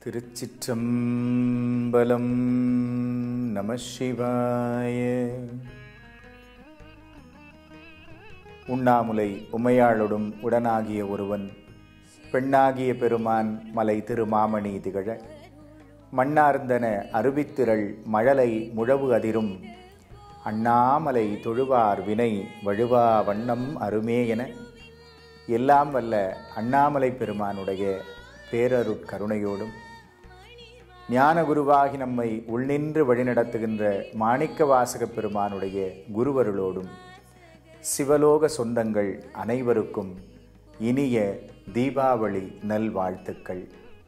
திருச்சிற்றம்பலம் நம சிவாய உண்ணாமுலை உமையாளொடும் உடனாகிய ஒருவன் பெண்ணாகிய பெருமான் மலை திருமாமணி திகழ மண்ணார்ந்தன அருவித்திரள் மழலை முழவு அதிரும் அண்ணாமலை தொழுவார் வினை வழுவா வண்ணம் அருமே என எல்லாம் வல்ல அண்ணாமலை பெருமானுடைய பேரருட்கருணையோடும் ஞான குருவாகி நம்மை உள்நின்று வழிநடத்துகின்ற மாணிக்க வாசக பெருமானுடைய குருவருளோடும் சிவலோக சொந்தங்கள் அனைவருக்கும் இனிய தீபாவளி நல்வாழ்த்துக்கள்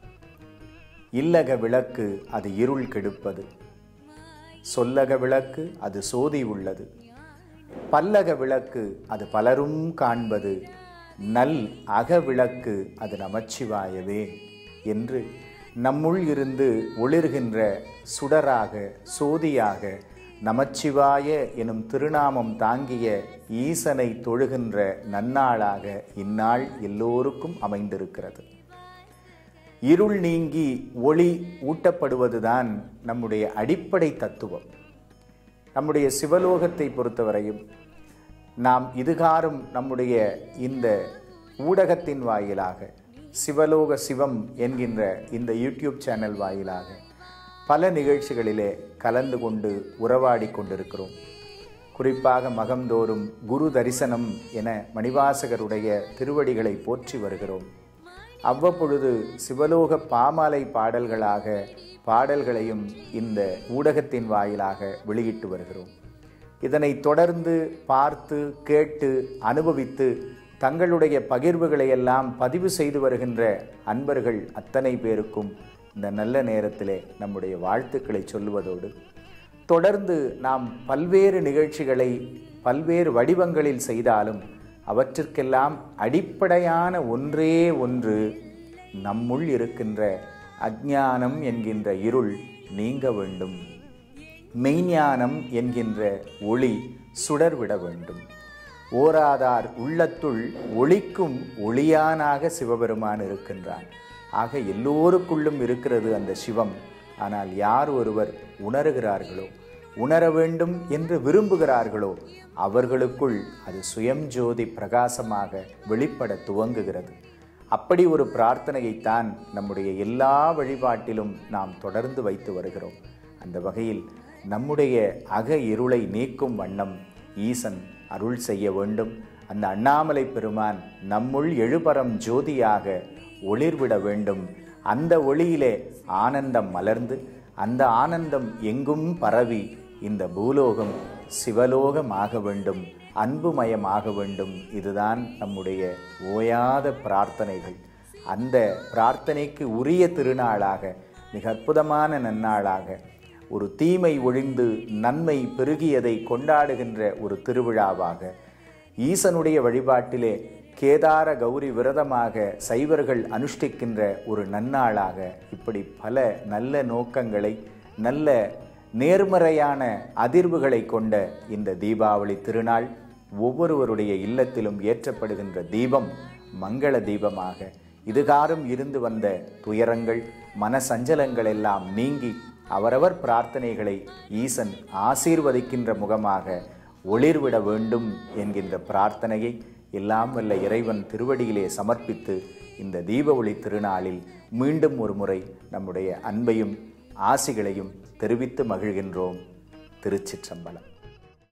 இல்லக விளக்கு அது இருள் கெடுப்பது சொல்லக விளக்கு அது சோதி உள்ளது பல்லக விளக்கு அது பலரும் காண்பது நல் அக விளக்கு அது நமச்சிவாயவே என்று நம்முள் இருந்து ஒளிர்கின்ற சுடராக சோதியாக நமச்சிவாய எனும் திருநாமம் தாங்கிய ஈசனை தொழுகின்ற நன்னாளாக இந்நாள் எல்லோருக்கும் அமைந்திருக்கிறது இருள் நீங்கி ஒளி ஊட்டப்படுவதுதான் நம்முடைய அடிப்படை தத்துவம் நம்முடைய சிவலோகத்தை பொறுத்தவரையும் நாம் இதுகாரும் நம்முடைய இந்த ஊடகத்தின் வாயிலாக சிவலோக சிவம் என்கின்ற இந்த யூடியூப் சேனல் வாயிலாக பல நிகழ்ச்சிகளிலே கலந்து கொண்டு உறவாடி கொண்டிருக்கிறோம் குறிப்பாக மகம்தோறும் குரு தரிசனம் என மணிவாசகருடைய திருவடிகளை போற்றி வருகிறோம் அவ்வப்பொழுது சிவலோக பாமாலை பாடல்களாக பாடல்களையும் இந்த ஊடகத்தின் வாயிலாக வெளியிட்டு வருகிறோம் இதனை தொடர்ந்து பார்த்து கேட்டு அனுபவித்து தங்களுடைய பகிர்வுகளை எல்லாம் பதிவு செய்து வருகின்ற அன்பர்கள் அத்தனை பேருக்கும் இந்த நல்ல நேரத்திலே நம்முடைய வாழ்த்துக்களை சொல்லுவதோடு தொடர்ந்து நாம் பல்வேறு நிகழ்ச்சிகளை பல்வேறு வடிவங்களில் செய்தாலும் அவற்றிற்கெல்லாம் அடிப்படையான ஒன்றே ஒன்று நம்முள் இருக்கின்ற அஜ்ஞானம் என்கின்ற இருள் நீங்க வேண்டும் மெய்ஞானம் என்கின்ற ஒளி சுடர்விட வேண்டும் ஓராதார் உள்ளத்துள் ஒளிக்கும் ஒளியானாக சிவபெருமான் இருக்கின்றான் ஆக எல்லோருக்குள்ளும் இருக்கிறது அந்த சிவம் ஆனால் யார் ஒருவர் உணர்கிறார்களோ உணர வேண்டும் என்று விரும்புகிறார்களோ அவர்களுக்குள் அது சுயம் ஜோதி பிரகாசமாக வெளிப்பட துவங்குகிறது அப்படி ஒரு பிரார்த்தனையைத்தான் நம்முடைய எல்லா வழிபாட்டிலும் நாம் தொடர்ந்து வைத்து வருகிறோம் அந்த வகையில் நம்முடைய அக இருளை நீக்கும் வண்ணம் ஈசன் அருள் செய்ய வேண்டும் அந்த அண்ணாமலை பெருமான் நம்முள் எழுபரம் ஜோதியாக ஒளிர்விட வேண்டும் அந்த ஒளியிலே ஆனந்தம் மலர்ந்து அந்த ஆனந்தம் எங்கும் பரவி இந்த பூலோகம் சிவலோகமாக வேண்டும் அன்புமயமாக வேண்டும் இதுதான் நம்முடைய ஓயாத பிரார்த்தனைகள் அந்த பிரார்த்தனைக்கு உரிய திருநாளாக மிக அற்புதமான நன்னாளாக ஒரு தீமை ஒழிந்து நன்மை பெருகியதை கொண்டாடுகின்ற ஒரு திருவிழாவாக ஈசனுடைய வழிபாட்டிலே கேதார கௌரி விரதமாக சைவர்கள் அனுஷ்டிக்கின்ற ஒரு நன்னாளாக இப்படி பல நல்ல நோக்கங்களை நல்ல நேர்மறையான அதிர்வுகளை கொண்ட இந்த தீபாவளி திருநாள் ஒவ்வொருவருடைய இல்லத்திலும் ஏற்றப்படுகின்ற தீபம் மங்கள தீபமாக இதுகாரும் இருந்து வந்த துயரங்கள் மன சஞ்சலங்கள் எல்லாம் நீங்கி அவரவர் பிரார்த்தனைகளை ஈசன் ஆசீர்வதிக்கின்ற முகமாக ஒளிர்விட வேண்டும் என்கின்ற பிரார்த்தனையை எல்லாம் வல்ல இறைவன் திருவடியிலே சமர்ப்பித்து இந்த தீப ஒளி திருநாளில் மீண்டும் ஒரு முறை நம்முடைய அன்பையும் ஆசிகளையும் தெரிவித்து மகிழ்கின்றோம் திருச்சிற்றம்பலம்